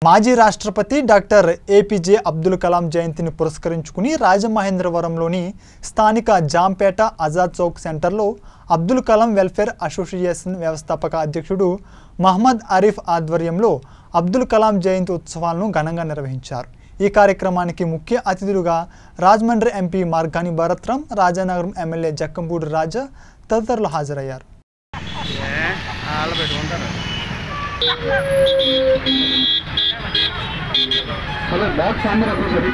మాజీ రాష్ట్రపతి doctor APJ Abdul Kalam జయంతిని పురస్కరించుకుని రాజమహేంద్రవరంలోని స్థానిక జాంపేట ఆజాద్ చౌక్ సెంటర్లో అబ్దుల్ కలాం వెల్ఫేర్ అసోసియేషన్ వ్యవస్థాపక అధ్యక్షుడు మహమ్మద్ ఆరిఫ్ ఆధ్వర్యంలో అబ్దుల్ కలాం జయంతి ఉత్సవాలను ఘనంగా నిర్వహించారు ఈ కార్యక్రమానికి ముఖ్య అతిథులుగా రాజమండ్రి ఎంపీ మార్గాని భరత్రాం రాజానగరం ఎమ్మెల్యే జక్కంపూడి రాజా తదితరులు హాజరయ్యారు వాళ్ళు పెట్టుకుంటారు चलो बहुत सामने रखो सभी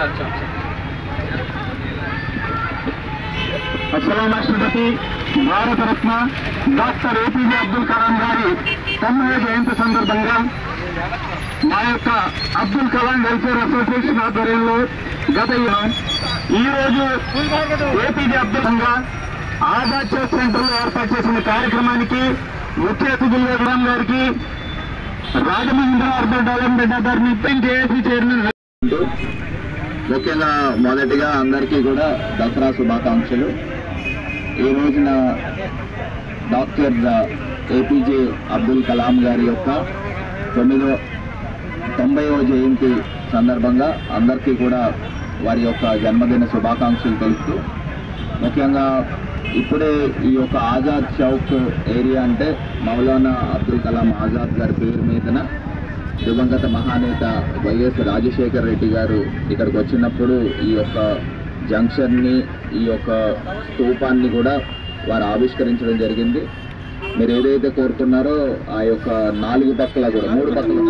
అస్సలం రాష్ట్రపతి భారతరత్న డాక్టర్ ఏపీజే అబ్దుల్ కలాం గారి తొమ్మిదవ జయంతి సందర్భంగా మా యొక్క అబ్దుల్ కలాం వెల్ఫేర్ అసోసియేషన్ ఆధ్వర్యంలో గత ఈ రోజు ఏపీజే అబ్దుల్ కలాం ఆజాద్ చౌక్ సెంటర్ లో ఏర్పాటు చేసిన కార్యక్రమానికి ముఖ్య అతిథులుగా కలాం గారికి Rajamahendra urban development authority JAC chairman ముఖ్యంగా మొదటిగా అందరికీ కూడా దసరా శుభాకాంక్షలు ఈ రోజున డాక్టర్ ఏపీజే అబ్దుల్ కలాం గారి యొక్క తొమ్మిదో తొంభైవ జయంతి సందర్భంగా అందరికీ కూడా వారి యొక్క జన్మదిన శుభాకాంక్షలు తెలుపుతూ ముఖ్యంగా ఇప్పుడే ఈ యొక్క ఆజాద్ చౌక్ ఏరియా అంటే మౌలానా అబ్దుల్ కలాం ఆజాద్ గారి పేరు మీదన దివంగత మహానేత వైఎస్ రాజశేఖర్ రెడ్డి గారు ఇక్కడికి వచ్చినప్పుడు ఈ యొక్క జంక్షన్ని ఈ యొక్క స్తూపాన్ని కూడా వారు ఆవిష్కరించడం జరిగింది మీరు ఏదైతే కోరుకున్నారో ఆ యొక్క నాలుగు పక్కల కూడా మూడు పక్కల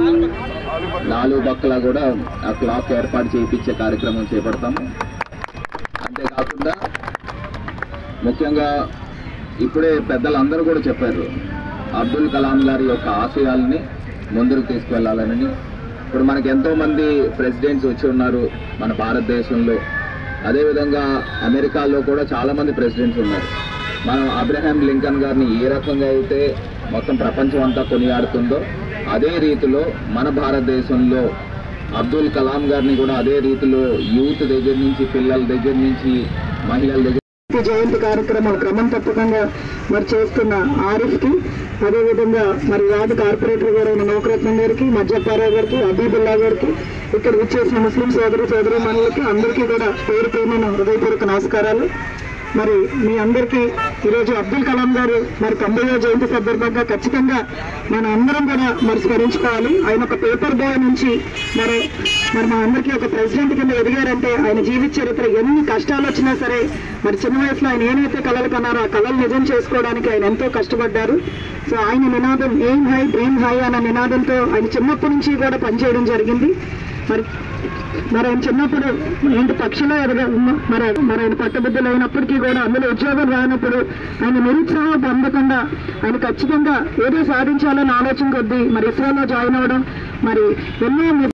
నాలుగు పక్కల కూడా ఆ క్లాక్ ఏర్పాటు చేయించే కార్యక్రమం చేపడతాము అంతేకాకుండా ముఖ్యంగా ఇప్పుడే పెద్దలందరూ కూడా చెప్పారు అబ్దుల్ కలాం గారి యొక్క ఆశయాల్ని ముందుకు తీసుకువెళ్ళాలని ఇప్పుడు మనకి ఎంతో మంది ప్రెసిడెంట్స్ వచ్చి ఉన్నారు మన భారతదేశంలో అదేవిధంగా అమెరికాలో కూడా చాలా మంది ప్రెసిడెంట్స్ ఉన్నారు మనం అబ్రహాం లింకన్ గారిని ఏ రకంగా అయితే మొత్తం ప్రపంచం అంతా కొనియాడుతుందో అదే రీతిలో మన భారతదేశంలో అబ్దుల్ కలాం గారిని కూడా అదే రీతిలో యూత్ దగ్గర నుంచి పిల్లల దగ్గర నుంచి మహిళల దగ్గర జయంతి కార్యక్రమం క్రమం తప్పకుండా మరి చేస్తున్న ఆరిఫ్ కి అదేవిధంగా మరి రాజు కార్పొరేటర్ గారు అయిన నౌకరత్నం గారికి మధ్యపారావు గారికి అబీబుల్లా గారికి ఇక్కడ విచ్చేసిన ముస్లిం సోదరు సోదరి మనులకి అందరికీ కూడా పేరు పేరున హృదయపూర్వక నమస్కారాలు మరి మీ అందరికీ ఈరోజు అబ్దుల్ కలాం గారు మరి తొంభైవ జయంతి సందర్భంగా ఖచ్చితంగా మన అందరం కూడా మరి స్మరించుకోవాలి ఆయన ఒక పేపర్ బాయ్ నుంచి మరి మరి మా అందరికీ ఒక ప్రెసిడెంట్ కింద ఎదిగారంటే ఆయన జీవిత చరిత్ర ఎన్ని కష్టాలు వచ్చినా సరే మరి చిన్న వయసులో ఆయన ఏమైతే కళలు కన్నారో ఆ కళలు నిజం చేసుకోవడానికి ఆయన ఎంతో కష్టపడ్డారు సో ఆయన నినాదం ఎయిమ్ హై డ్రీమ్ హై అన్న నినాదంతో ఆయన చిన్నప్పటి నుంచి కూడా పనిచేయడం జరిగింది మరి మరి ఆయన చిన్నప్పుడు ఏంటి పక్షిలో ఎదగ ఉన్న- మరి మరి ఆయన పట్టబుద్ధులు అయినప్పటికీ కూడా అందులో ఉద్యోగం రానప్పుడు ఆయన నిరుత్సాహం పొందకుండా ఆయన ఖచ్చితంగా ఏదో సాధించాలని ఆలోచన కొద్దీ మరి ఇస్రోలో జాయిన్ అవ్వడం మరి ఎన్నో మి-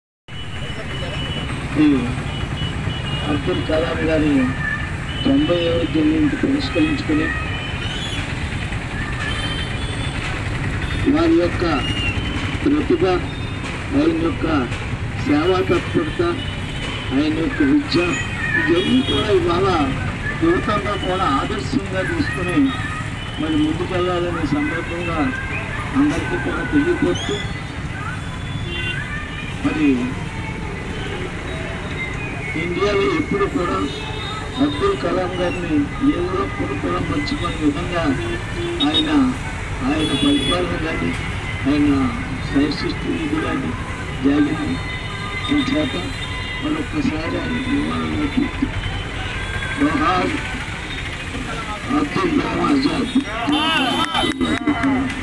అబ్దుల్ కలాం గారి తొంభై ఏడు జయంతి పురస్కరించుకుని వారి యొక్క ప్రతిభ ఆయన యొక్క సేవా తత్పరత ఆయన యొక్క విద్య ఇవన్నీ కూడా ఇవాళ యువతంగా కూడా ఆదర్శంగా తీసుకుని మరి ముందుకెళ్ళాలనే సందర్భంగా అందరికీ కూడా తెలియపోతూ మరి ఇండియాలో ఎప్పుడు కూడా అబ్దుల్ కలాం గారిని ఏ ఒక్కరు కూడా మర్చిపోని విధంగా ఆయన ఆయన పరిపాలన కానీ ఆయన సైసిస్ట్ ఇది కానీ జరిగింది చేత మరొక్కసారి ఆయన నివాళులు జోహార్ అబ్దుల్ కలాం ఆజాద్